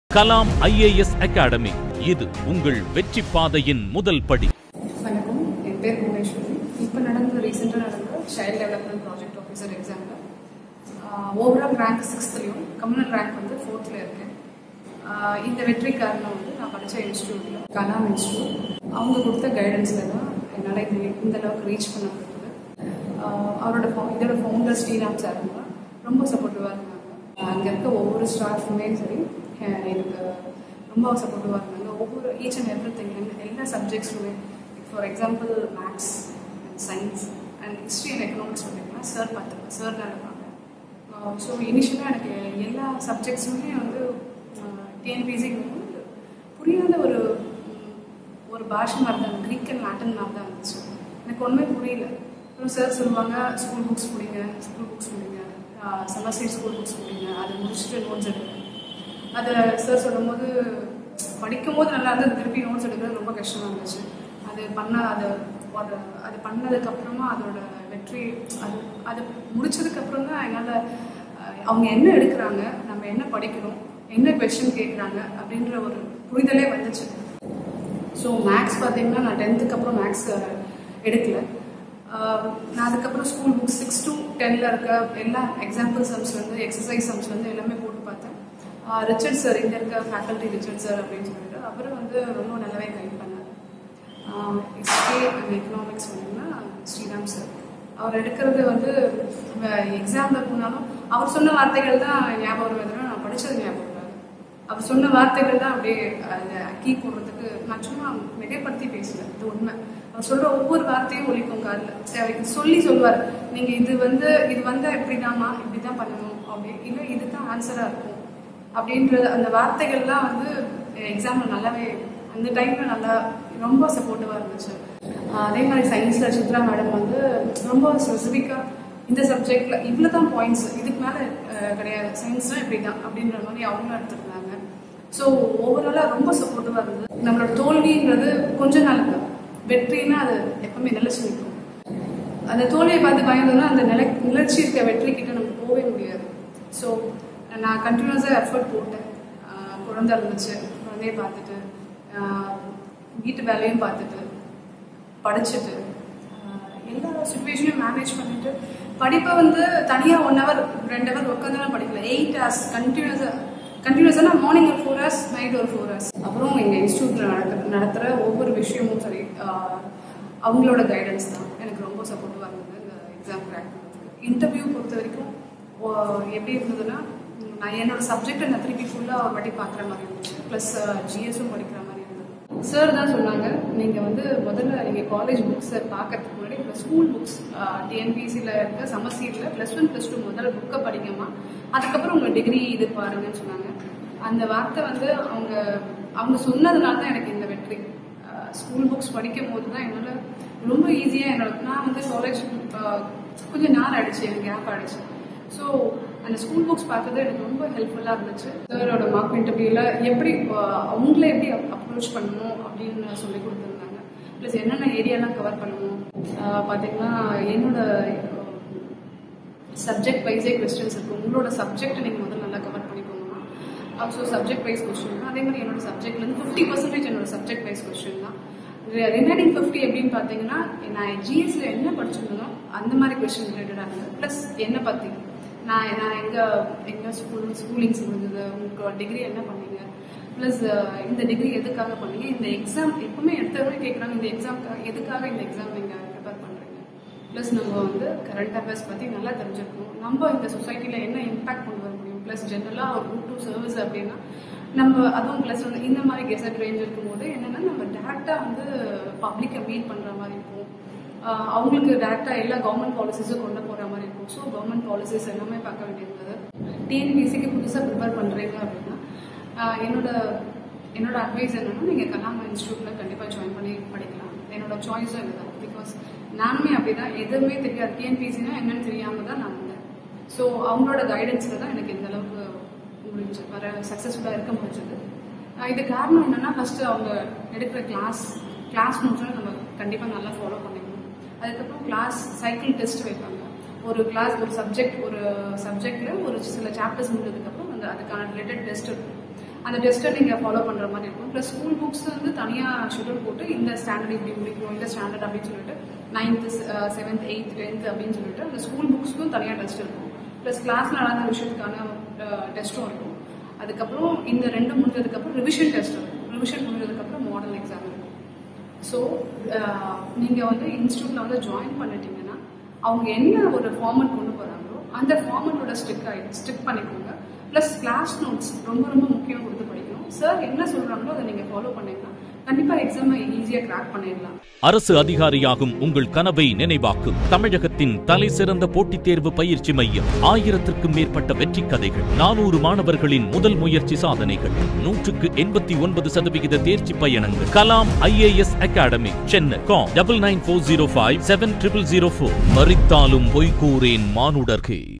Kalam IAS academy இது உங்கள் வெற்றி பாதையின் முதல் படி வணக்கம் என் பேர் புவனேஸ்வரி இப்போ நடந்த ரீசெண்டாக நடந்த சைல்ட் டெவலப்மெண்ட் ப்ராஜெக்ட் ஆஃபீஸர் எக்ஸாமில் ஓவரால் ரேங்க் சிக்ஸ்த்லையும் கம்யூனல் ரேங்க் வந்து ஃபோர்த்தில் இருக்கேன் ஆஹ் இந்த வெற்றி காரணம் வந்து நான் படித்த இன்ஸ்டியூட்டில் கலாம் இன்ஸ்டியூட் அவங்க கொடுத்த கைடன்ஸில் தான் என்னால் இந்த இந்த அளவுக்கு ரீச் பண்ண முடியுது ஆஹ் அவரோட ஃபவு- இதோட ஃபவுண்டர் ஸ்ரீராம் சார் தான் ரொம்ப சப்போர்ட்டிவாக இருந்தாங்க அங்கே இருக்க ஒவ்வொரு ஸ்டாஃபுமே சரி அஹ் எனக்கு ரொம்ப சப்போர்ட்டிவாக இருந்தாங்க ஒவ்வொரு ஈச் அண்ட் எவ்ரி திங் எல்லா சப்ஜெக்ட்ஸுமே for example maths and science and history and economics பார்த்தீங்கன்னா சார் பார்த்துருப்பேன் சார் தான் இருப்பாங்க ஸோ இனிஷியலாக எனக்கு எல்லா சப்ஜெக்ட்ஸுமே வந்து டிஎன்பிசி புரியாத ஒரு உம், ஒரு பாஷை மாதிரி தான் க்ரீக் அண்ட் லாட்டின் மாதிரி தான் இருந்துச்சு எனக்கு ஒன்றுமே புரியல அப்புறம் சார் சொல்லுவாங்க ஸ்கூல் புக்ஸ் முடிங்க ஸ்கூல் புக்ஸ் முடிங்க செமஸ்டர் ஸ்கூல் புக்ஸ் முடிங்க அதை முடிச்சுட்டு நோட்ஸ் எடுங்க அதை சார் சொல்லும்போது படிக்கும் போது நல்லா இருந்தது திருப்பி நோட்ஸ் எடுக்கிறது ரொம்ப கஷ்டமாக இருந்துச்சு அது பண்ண அது அது அது பண்ணதுக்கப்புறமா அதோட வெற்றி அது அது முடிச்சதுக்கப்புறம் தான் என்னால் அஹ், அவங்க என்ன எடுக்கிறாங்க நம்ம என்ன படிக்கணும் என்ன கொஷின் கேட்குறாங்க அப்படின்ற ஒரு புரிதலே வந்துச்சு ஸோ மேக்ஸ் பார்த்தீங்கன்னா நான் டென்த்துக்கு அப்புறம் மேக்ஸ் எடுக்கல ஆஹ் நான் அதுக்கப்புறம் ஸ்கூல் புக் சிக்ஸ் டு டென்னில் இருக்க எல்லா எக்ஸாம்பிள் சம்ஸ்லேருந்து எக்ஸசைஸ் சம்ஸ்லேருந்து எல்லாமே போட்டு பார்த்தேன் ஆஹ் ரிச்சர்ட் சார் இங்கே இருக்க ஃபேக்கல்ட்டி ரிச்சர்ட் சார் அப்படின்னு சொல்லிட்டு அவர் வந்து ரொம்ப நல்லாவே கைட் பண்ணார் ஹிஸ்ட்ரி அண்ட் எக்கனாமிக்ஸ் வந்துன்னா ஸ்ரீராம் சார் அவர் எடுக்கிறது வந்து எக்ஸாமில் போனாலும் அவர் சொன்ன வார்த்தைகள் தான் ஞாபகம் வருதுன்னா நான் படித்தது ஞாபகம் வராது அவர் சொன்ன வார்த்தைகள் தான் அப்படியே அதை கீ போடுறதுக்கு நான் சும்மா மிகைப்படுத்தி பேசல இது உண்மை அவர் சொல்ற ஒவ்வொரு வார்த்தையும் ஒலிக்கும் காதில் சொல்லி சொல்லுவார் நீங்க இது வந்து இது வந்தா இப்படிதாம்மா இப்படிதான் பண்ணணும் அப்படி இல்லை இதுதான் ஆன்சரா இருக்கும் அப்படின்ற அந்த வார்த்தைகள்லாம் வந்து எக்ஸாம்ல நல்லாவே அந்த டைம்ல நல்லா ரொம்ப சப்போர்ட்டிவா இருந்துச்சு ஆஹ் அதே மாதிரி சயின்ஸ்ல சித்ரா மேடம் வந்து ரொம்ப ஸ்பெசிஃபிக்கா இந்த சப்ஜெக்ட்ல இவ்வளவு தான் பாயிண்ட்ஸ் இதுக்கு மேல அஹ், கிடையாது சயின்ஸ்னா இப்படி தான் அப்படின்ற மாதிரி அவங்களும் எடுத்துருந்தாங்க ஸோ ஓவராலாக ரொம்ப சப்போர்ட்டிவாக இருந்தது நம்மளோட தோல்வின்றது கொஞ்ச நாள் தான் வெற்றின்னா அது எப்பவுமே நிலைச்சு நிற்கும் அந்த தோல்வியை பார்த்து பயந்தோம்னா அந்த நிலை நிலச்சி இருக்க வெற்றி கிட்ட நம்ம போகவே முடியாது ஸோ நான் கண்டினியூஸாக எஃபர்ட் போட்டேன் ஆஹ் குழந்தை இருந்துச்சு குழந்தைய பார்த்துட்டு ஆஹ் வீட்டு வேலையும் பார்த்துட்டு படிச்சுட்டு ஆஹ் எல்லா சுச்சுவேஷனையும் மேனேஜ் பண்ணிட்டு படிப்பை வந்து தனியாக ஒன் ஹவர் ரெண்டு ஹவர் உட்காந்துலாம் படிக்கல எயிட் ஹவர்ஸ் கண்டினியூஸாக கண்டினியூஸாக மார்னிங் ஒரு ஃபோர் ஹவர்ஸ் நைட் ஒரு ஃபோர் ஹவர்ஸ் அப்புறம் எங்கள் இன்ஸ்டியூட்டில் நடக்கிற நடத்துகிற ஒவ்வொரு விஷயமும் சரி ஆஹ் அவங்களோட கைடன்ஸ் தான் எனக்கு ரொம்ப சப்போர்ட்டிவாக இருந்தது இந்த எக்ஸாம் கிராக் பண்ணுறதுக்கு இன்டர்வியூ பொறுத்த வரைக்கும் ஓ- எப்படி இருந்ததுன்னா உம், நான் என்னோட சப்ஜெக்டை நான் திருப்பி ஃபுல்லாக ஒரு வாட்டி பார்க்குற மாதிரி இருந்துச்சு ப்ளஸ் ஜிஎஸும் படிக்கிற மாதிரி இருந்தது சார் தான் சொன்னாங்க நீங்கள் வந்து முதல்ல நீங்கள் காலேஜ் புக்ஸை பார்க்கறதுக்கு முன்னாடி இப்போ ஸ்கூல் புக்ஸ் டிஎன்பிசியில் இருக்க சமசீரில் ப்ளஸ் ஒன் ப்ளஸ் டூ முதல்ல புக்கை படிங்கம்மா அதுக்கப்புறம் உங்கள் டிகிரி இது பாருங்கன்னு சொன்னாங்க அந்த வார்த்தை வந்து அவங்க அவங்க சொன்னதுனால தான் எனக்கு இந்த வெற்றி ஸ்கூல் புக்ஸ் படிக்கும் போது தான் என்னால் ரொம்ப ஈஸியாக என்னோட நான் வந்து காலேஜ் கொஞ்சம் நாள் ஆயிடுச்சு எனக்கு கேப் ஆயிடுச்சு ஸோ அந்த ஸ்கூல் புக்ஸ் பார்த்தது எனக்கு ரொம்ப ஹெல்ப்ஃபுல்லாக இருந்துச்சு சாரோட மார்க் இன்டர்வியூவில் எப்படி ஆஹ் அவங்கள எப்படி அப்ரோச் பண்ணணும் அப்படின்னு சொல்லி கொடுத்துருந்தாங்க ப்ளஸ் என்னென்ன ஏரியாலாம் கவர் பண்ணணும் ஆஹ் பார்த்தீங்கன்னா என்னோட சப்ஜெக்ட் வைஸே கொஸ்டின்ஸ் இருக்கும் உங்களோட சப்ஜெக்ட் நீங்கள் முதல்ல நல்லா கவர் பண்ணிக்கோங்கம்மா ஸோ சப்ஜெக்ட் வைஸ் கொஸ்டின் அதே மாதிரி என்னோட சப்ஜெக்ட்லேருந்து ஃபிஃப்டி பர்சன்டேஜ் என்னோட சப்ஜெக்ட் வைஸ் கொஸ்டின் தான் ரிமைனிங் ஃபிஃப்டி எப்படின்னு பார்த்தீங்கன்னா நான் ஜிஎஸ்ல என்ன படிச்சிருந்தனோ அந்த மாதிரி கொஸ்டின் ரிலேட்டடாக இருந்தது ப்ளஸ் என்னை பற்றி நான் நான் எங்கே எங்கே ஸ்கூல் ஸ்கூலிங்ஸ் முடிஞ்சது உங்களுக்கு டிகிரி என்ன பண்ணீங்க ப்ளஸ் இந்த டிகிரி எதுக்காக பண்ணீங்க இந்த எக்ஸாம் எப்பவுமே எடுத்தவரை கேட்குறாங்க இந்த எக்ஸாம்க்காக எதுக்காக இந்த எக்ஸாம் நீங்கள் ப்ரிப்பேர் பண்ணுறீங்க ப்ளஸ் நம்ம வந்து கரண்ட் அஃபேர்ஸ் பற்றி நல்லா தெரிஞ்சிருக்கணும் நம்ம இந்த சொசைட்டியில் என்ன இம்பாக்ட் கொண்டு வர முடியும் ப்ளஸ் ஜென்ரலாக ஒரு குரூப் டூ சர்வீஸ் அப்படின்னா நம்ம அதுவும் ப்ளஸ் வந்து இந்த மாதிரி கெசட் ரேஞ்ச் இருக்கும்போது என்னென்னா நம்ம டேரெக்டாக வந்து பப்ளிக்கை மீட் பண்ணுற மாதிரி இருக்கும் ஆஹ் அவங்களுக்கு டேரெக்டாக எல்லா கவர்மெண்ட் பாலிசிஸும் கொண்டு போகிற மாதிரி இருக்கும் ஸோ கவர்மெண்ட் பாலிசிஸ் எல்லாமே பார்க்க வேண்டியிருந்தது டிஎன்பிசிக்கு புதுசாக ப்ரிப்பேர் பண்ணுறீங்க அப்படின்னா ஆஹ் என்னோட என்னோட அட்வைஸ் என்னன்னா நீங்கள் கலாம் இன்ஸ்டியூட்டில் கண்டிப்பாக ஜாயின் பண்ணி படிக்கலாம் என்னோட சாய்ஸும் இதுதான் பிகாஸ் நானுமே அப்படிதான் எதுவுமே தெரியாது டிஎன்பிசினா என்னன்னு தெரியாம தான் நான் வந்தேன் ஸோ அவங்களோட கைடன்ஸில் தான் எனக்கு இந்த அளவுக்கு முடிஞ்சு வர சக்ஸஸ்ஃபுல்லாக இருக்க முடிஞ்சது ஆஹ் இது காரணம் என்னன்னா ஃபர்ஸ்ட் அவங்க எடுக்கிற கிளாஸ் கிளாஸ் நோட்ஸை நம்ம கண்டிப்பாக நல்லா ஃபாலோ பண்ணிக்கணும் அதுக்கப்புறம் கிளாஸ் சைக்கிள் டெஸ்ட் வைப்பாங்க ஒரு கிளாஸ் ஒரு சப்ஜெக்ட் ஒரு சப்ஜெக்ட்ல ஒரு சில சாப்டர்ஸ் முடிஞ்சதுக்கப்புறம் அந்த அதுக்கான ரிலேட்டட் டெஸ்ட் இருக்கும் அந்த டெஸ்ட்டை நீங்கள் ஃபாலோ பண்ணுற மாதிரி இருக்கும் ப்ளஸ் ஸ்கூல் புக்ஸ் வந்து தனியாக ஷெட்யூல் போட்டு இந்த ஸ்டாண்டர்ட் இப்படி முடிக்கணும் இந்த ஸ்டாண்டர்ட் அப்படின்னு சொல்லிட்டு நைன்த்து செவன்த் எயித் டென்த் அப்படின்னு சொல்லிட்டு அந்த ஸ்கூல் புக்ஸ்க்கும் தனியாக டெஸ்ட் இருக்கும் ப்ளஸ் கிளாஸில் நடந்த விஷயத்துக்கான டெஸ்ட்டும் இருக்கும் அதுக்கப்புறம் இந்த ரெண்டு முடிஞ்சதுக்கப்புறம் ரிவிஷன் டெஸ்ட் இருக்கும் ரிவிஷன் முடிஞ்சதுக்கப்புறம் மாடல் எக்ஸாம் இருக்கும் ஸோ நீங்கள் வந்து இன்ஸ்டியூட்டில் வந்து ஜாயின் பண்ணிட்டீங்கன்னா அவங்க என்ன ஒரு ஃபார்மட் கொண்டு போகிறாங்களோ அந்த ஃபார்மட்டோட ஸ்டிக் ஆகி ஸ்டிக் பண்ணிக்கோங்க ப்ளஸ் கிளாஸ் நோட்ஸ் ரொம்ப ரொம்ப முக்கியம் கொடுத்து படிக்கணும் சார் என்ன சொல்கிறாங்களோ அதை நீங்கள் ஃபாலோ பண்ணீங்கன்னா கண்டிப்பாக எக்ஸாமை ஈஸியாக கிராக் பண்ணிடலாம் அரசு அதிகாரியாகும் உங்கள் கனவை நினைவாக்கும் தமிழகத்தின் தலை சிறந்த போட்டித் தேர்வு பயிற்சி மையம் ஆயிரத்திற்கும் மேற்பட்ட வெற்றி கதைகள் நானூறு மாணவர்களின் முதல் முயற்சி சாதனைகள் நூற்றுக்கு எண்பத்தி ஒன்பது சதவிகித தேர்ச்சி பயணங்கள் Kalam IAS academy Chennai com double nine four zero five seven triple zero four மறித்தாலும் பொய்கூறேன் மானுடர்கே